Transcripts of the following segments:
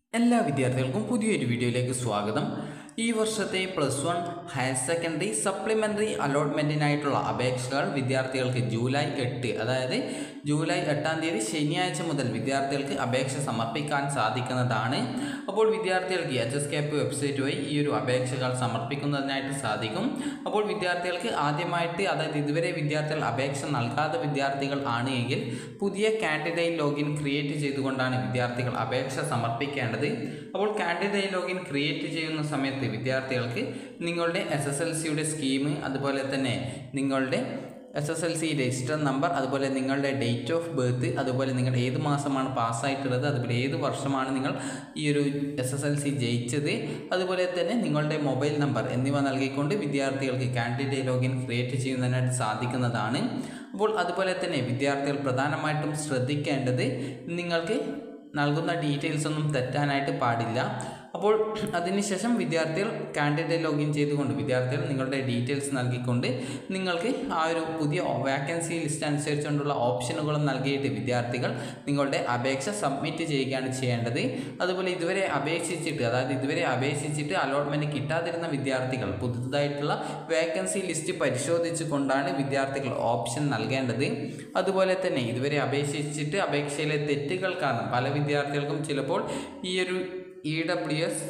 എല്ലാ വിദ്യാർത്ഥികൾക്കും പുതിയൊരു വീഡിയോയിലേക്ക് സ്വാഗതം ഈ വർഷത്തെ plus one higher secondary supplementary അലോട്ട്മെൻറ്റിനായിട്ടുള്ള അപേക്ഷകൾ വിദ്യാർത്ഥികൾക്ക് ജൂലൈ എട്ട് അതായത് ജൂലൈ എട്ടാം തീയതി ശനിയാഴ്ച മുതൽ വിദ്യാർത്ഥികൾക്ക് അപേക്ഷ സമർപ്പിക്കാൻ സാധിക്കുന്നതാണ് അപ്പോൾ വിദ്യാർത്ഥികൾക്ക് H S K P website വഴി ഈ ഒരു അപേക്ഷകൾ സമർപ്പിക്കുന്നതിനായിട്ട് സാധിക്കും അപ്പോൾ വിദ്യാർത്ഥികൾക്ക് ആദ്യമായിട്ട് അതായത് ഇതുവരെ വിദ്യാർത്ഥികൾ അപേക്ഷ നൽകാത്ത വിദ്യാർത്ഥികൾ ആണ് എങ്കിൽ പുതിയ കാൻഡിഡേറ്റ് ലോഗിൻ ക്രിയേറ്റ് ചെയ്തുകൊണ്ടാണ് വിദ്യാർത്ഥികൾ അപേക്ഷ സമർപ്പിക്കേണ്ടത് അപ്പോൾ കാൻഡിഡേറ്റ് ലോഗിൻ ക്രിയേറ്റ് ചെയ്യുന്ന സമയത്ത് വിദ്യാർത്ഥികൾക്ക് നിങ്ങളുടെ എസ് എസ് എൽ സിയുടെ സ്കീം അതുപോലെ തന്നെ നിങ്ങളുടെ S S L C register number അതുപോലെ നിങ്ങളുടെ ഡേറ്റ് ഓഫ് ബർത്ത് അതുപോലെ നിങ്ങൾ ഏത് മാസമാണ് പാസ്സായിട്ടുള്ളത് അതുപോലെ ഏത് വർഷമാണ് നിങ്ങൾ ഈ ഒരു എസ് എസ് എൽ സി ജയിച്ചത് അതുപോലെ തന്നെ നിങ്ങളുടെ മൊബൈൽ നമ്പർ എന്നിവ നൽകിക്കൊണ്ട് വിദ്യാർത്ഥികൾക്ക് കാൻഡിഡേറ്റ് ലോഗിൻ ക്രിയേറ്റ് ചെയ്യുന്നതിനായിട്ട് സാധിക്കുന്നതാണ് അപ്പോൾ അതുപോലെ തന്നെ വിദ്യാർത്ഥികൾ പ്രധാനമായിട്ടും ശ്രദ്ധിക്കേണ്ടത് നിങ്ങൾക്ക് നൽകുന്ന ഡീറ്റെയിൽസ് ഒന്നും തെറ്റാനായിട്ട് പാടില്ല അപ്പോൾ അതിനുശേഷം വിദ്യാർത്ഥികൾ കാൻഡിഡേറ്റ് ലോഗിൻ ചെയ്തുകൊണ്ട് വിദ്യാർത്ഥികൾ നിങ്ങളുടെ ഡീറ്റെയിൽസ് നൽകിക്കൊണ്ട് നിങ്ങൾക്ക് ആ ഒരു പുതിയ വാക്കൻസി ലിസ്റ്റ് അനുസരിച്ചുകൊണ്ടുള്ള ഓപ്ഷനുകളും നൽകിയിട്ട് വിദ്യാർത്ഥികൾ നിങ്ങളുടെ അപേക്ഷ സബ്മിറ്റ് ചെയ്യുകയാണ് ചെയ്യേണ്ടത് അതുപോലെ ഇതുവരെ അപേക്ഷിച്ചിട്ട് അതായത് ഇതുവരെ അപേക്ഷിച്ചിട്ട് അലോട്ട്മെൻറ്റ് കിട്ടാതിരുന്ന വിദ്യാർത്ഥികൾ പുതുതായിട്ടുള്ള വേക്കൻസി ലിസ്റ്റ് പരിശോധിച്ചു കൊണ്ടാണ് വിദ്യാർത്ഥികൾ ഓപ്ഷൻ നൽകേണ്ടത് അതുപോലെ തന്നെ ഇതുവരെ അപേക്ഷിച്ചിട്ട് അപേക്ഷയിലെ തെറ്റുകൾ കാരണം പല വിദ്യാർത്ഥികൾക്കും ചിലപ്പോൾ ഈ ഒരു ഇ ഡബ്ല്യു എസ്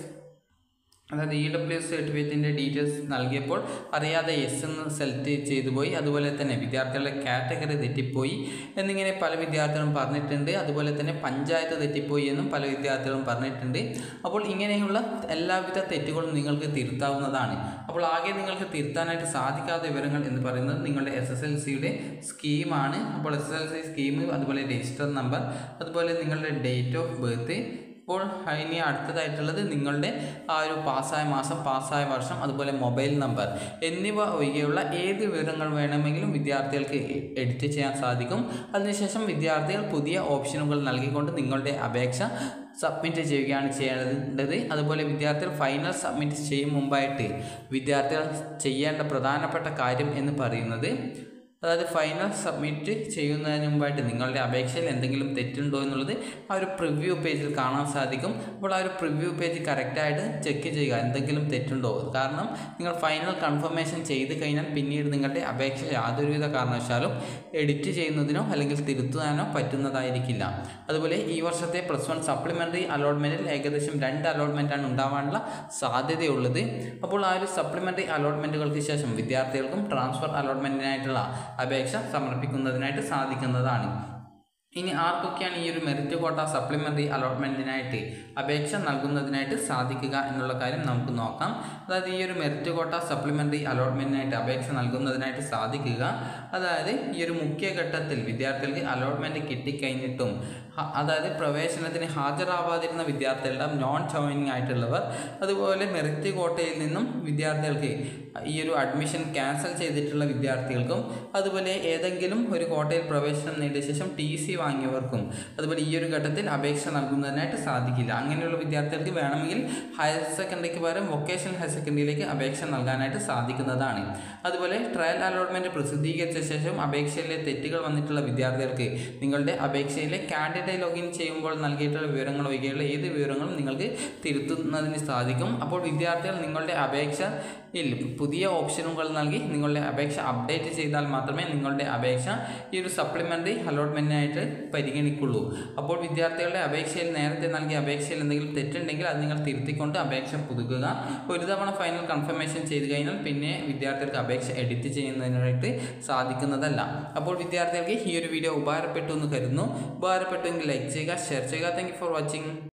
അതായത് ഇ ഡബ്ല്യു എസ് സർട്ടിഫിക്കറ്റിൻ്റെ ഡീറ്റെയിൽസ് നൽകിയപ്പോൾ അറിയാതെ എസ് എന്ന് സെലക്ട് ചെയ്തു പോയി അതുപോലെ തന്നെ വിദ്യാർത്ഥികളുടെ കാറ്റഗറി തെറ്റിപ്പോയി എന്നിങ്ങനെ പല വിദ്യാർത്ഥികളും പറഞ്ഞിട്ടുണ്ട് അതുപോലെ തന്നെ പഞ്ചായത്ത് തെറ്റിപ്പോയി എന്നും പല വിദ്യാർത്ഥികളും പറഞ്ഞിട്ടുണ്ട് അപ്പോൾ ഇങ്ങനെയുള്ള എല്ലാവിധ തെറ്റുകളും നിങ്ങൾക്ക് തിരുത്താവുന്നതാണ് അപ്പോൾ ആകെ നിങ്ങൾക്ക് തിരുത്താനായിട്ട് സാധിക്കാത്ത വിവരങ്ങൾ എന്ന് പറയുന്നത് നിങ്ങളുടെ എസ് എസ് എൽ സിയുടെ സ്കീമാണ് അപ്പോൾ S S L C scheme അതുപോലെ രജിസ്റ്റർ നമ്പർ അതുപോലെ നിങ്ങളുടെ ഡേറ്റ് ഓഫ് ബർത്ത് ഇപ്പോൾ ഇനി അടുത്തതായിട്ടുള്ളത് നിങ്ങളുടെ ആ ഒരു പാസ്സായ മാസം പാസ്സായ വർഷം അതുപോലെ മൊബൈൽ നമ്പർ എന്നിവ ഒഴികെയുള്ള ഏത് വിവരങ്ങൾ വേണമെങ്കിലും വിദ്യാർത്ഥികൾക്ക് എഡിറ്റ് ചെയ്യാൻ സാധിക്കും അതിനുശേഷം വിദ്യാർത്ഥികൾ പുതിയ ഓപ്ഷനുകൾ നൽകിക്കൊണ്ട് നിങ്ങളുടെ അപേക്ഷ സബ്മിറ്റ് ചെയ്യുകയാണ് ചെയ്യേണ്ടത് അതുപോലെ വിദ്യാർത്ഥികൾ ഫൈനൽ സബ്മിറ്റ് ചെയ്യും മുമ്പായിട്ട് വിദ്യാർത്ഥികൾ ചെയ്യേണ്ട പ്രധാനപ്പെട്ട കാര്യം എന്ന് പറയുന്നത് അതായത് ഫൈനൽ സബ്മിറ്റ് ചെയ്യുന്നതിന് മുമ്പായിട്ട് നിങ്ങളുടെ അപേക്ഷയിൽ എന്തെങ്കിലും തെറ്റുണ്ടോ എന്നുള്ളത് ആ ഒരു പ്രിവ്യൂ പേജിൽ കാണാൻ സാധിക്കും അപ്പോൾ ആ ഒരു പ്രിവ്യൂ പേജ് കറക്റ്റായിട്ട് ചെക്ക് ചെയ്യുക എന്തെങ്കിലും തെറ്റുണ്ടോ കാരണം നിങ്ങൾ ഫൈനൽ കൺഫർമേഷൻ ചെയ്ത് കഴിഞ്ഞാൽ പിന്നീട് നിങ്ങളുടെ അപേക്ഷ യാതൊരുവിധ കാരണവശാലും എഡിറ്റ് ചെയ്യുന്നതിനോ അല്ലെങ്കിൽ തിരുത്താനോ പറ്റുന്നതായിരിക്കില്ല അതുപോലെ ഈ വർഷത്തെ പ്ലസ് വൺ സപ്ലിമെൻ്ററി അലോട്ട്മെൻറ്റിൽ ഏകദേശം രണ്ട് അലോട്ട്മെൻറ്റാണ് ഉണ്ടാവാനുള്ള സാധ്യതയുള്ളത് അപ്പോൾ ആ ഒരു സപ്ലിമെൻ്ററി അലോട്ട്മെൻറ്റുകൾക്ക് ശേഷം വിദ്യാർത്ഥികൾക്കും ട്രാൻസ്ഫർ അലോട്ട്മെൻറ്റിനായിട്ടുള്ള അപേക്ഷ സമർപ്പിക്കുന്നതിനായിട്ട് സാധിക്കുന്നതാണ് ഇനി ആർക്കൊക്കെയാണ് ഈ ഒരു മെറിറ്റ് കോട്ട സപ്ലിമെൻ്ററി അലോട്ട്മെൻറ്റിനായിട്ട് അപേക്ഷ നൽകുന്നതിനായിട്ട് സാധിക്കുക എന്നുള്ള കാര്യം നമുക്ക് നോക്കാം അതായത് ഈ ഒരു മെറിറ്റ് കോട്ട സപ്ലിമെൻ്ററി അലോട്ട്മെൻറ്റിനായിട്ട് അപേക്ഷ നൽകുന്നതിനായിട്ട് സാധിക്കുക അതായത് ഈ ഒരു മുഖ്യഘട്ടത്തിൽ വിദ്യാർത്ഥികൾക്ക് അലോട്ട്മെൻറ്റ് കിട്ടിക്കഴിഞ്ഞിട്ടും അതായത് പ്രവേശനത്തിന് ഹാജരാവാതിരുന്ന വിദ്യാർത്ഥികളുടെ നോൺ ജോയിനിങ് ആയിട്ടുള്ളവർ അതുപോലെ മെറിറ്റ് കോട്ടയിൽ നിന്നും വിദ്യാർത്ഥികൾക്ക് ഈ ഒരു അഡ്മിഷൻ ക്യാൻസൽ ചെയ്തിട്ടുള്ള വിദ്യാർത്ഥികൾക്കും അതുപോലെ ഏതെങ്കിലും ഒരു കോട്ടയിൽ പ്രവേശനം നേടിയ ശേഷം ടി സി വാങ്ങിയവർക്കും അതുപോലെ ഈ ഒരു ഘട്ടത്തിൽ അപേക്ഷ നൽകുന്നതിനായിട്ട് സാധിക്കില്ല അങ്ങനെയുള്ള വിദ്യാർത്ഥികൾക്ക് വേണമെങ്കിൽ ഹയർ സെക്കൻഡറിക്ക് പകരം വൊക്കേഷണൽ ഹയർ സെക്കൻഡറിയിലേക്ക് അപേക്ഷ നൽകാനായിട്ട് സാധിക്കുന്നതാണ് അതുപോലെ ട്രയൽ അലോട്ട്മെൻറ്റ് പ്രസിദ്ധീകരിച്ച ശേഷം അപേക്ഷയിലെ തെറ്റുകൾ വന്നിട്ടുള്ള വിദ്യാർത്ഥികൾക്ക് നിങ്ങളുടെ അപേക്ഷയിലെ കാൻഡിഡേറ്റ് ലോഗിൻ ചെയ്യുമ്പോൾ നൽകിയിട്ടുള്ള വിവരങ്ങൾ ഒഴികെയുള്ള ഏത് വിവരങ്ങളും നിങ്ങൾക്ക് തിരുത്തുന്നതിന് സാധിക്കും അപ്പോൾ വിദ്യാർത്ഥികൾ നിങ്ങളുടെ അപേക്ഷ ഇല്ല പുതിയ ഓപ്ഷനുകൾ നൽകി നിങ്ങളുടെ അപേക്ഷ അപ്ഡേറ്റ് ചെയ്താൽ മാത്രമേ നിങ്ങളുടെ അപേക്ഷ ഈ ഒരു സപ്ലിമെൻ്ററി അലോട്ട്മെൻറ്റിനായിട്ട് പരിഗണിക്കുള്ളൂ അപ്പോൾ വിദ്യാർത്ഥികളുടെ അപേക്ഷയിൽ നേരത്തെ നൽകിയ അപേക്ഷയിൽ എന്തെങ്കിലും തെറ്റുണ്ടെങ്കിൽ അത് നിങ്ങൾ തിരുത്തിക്കൊണ്ട് അപേക്ഷ പുതുക്കുക ഒരു തവണ ഫൈനൽ കൺഫർമേഷൻ ചെയ്ത് കഴിഞ്ഞാൽ പിന്നെ വിദ്യാർത്ഥികൾക്ക് അപേക്ഷ എഡിറ്റ് ചെയ്യുന്നതിനായിട്ട് സാധിക്കുന്നതല്ല അപ്പോൾ വിദ്യാർത്ഥികൾക്ക് ഈ ഒരു വീഡിയോ ഉപകാരപ്പെട്ടു എന്ന് കരുതുന്നു ഉപകാരപ്പെട്ടുവെങ്കിൽ ലൈക്ക് ചെയ്യുക ഷെയർ ചെയ്യുക താങ്ക് ഫോർ വാച്ചിങ്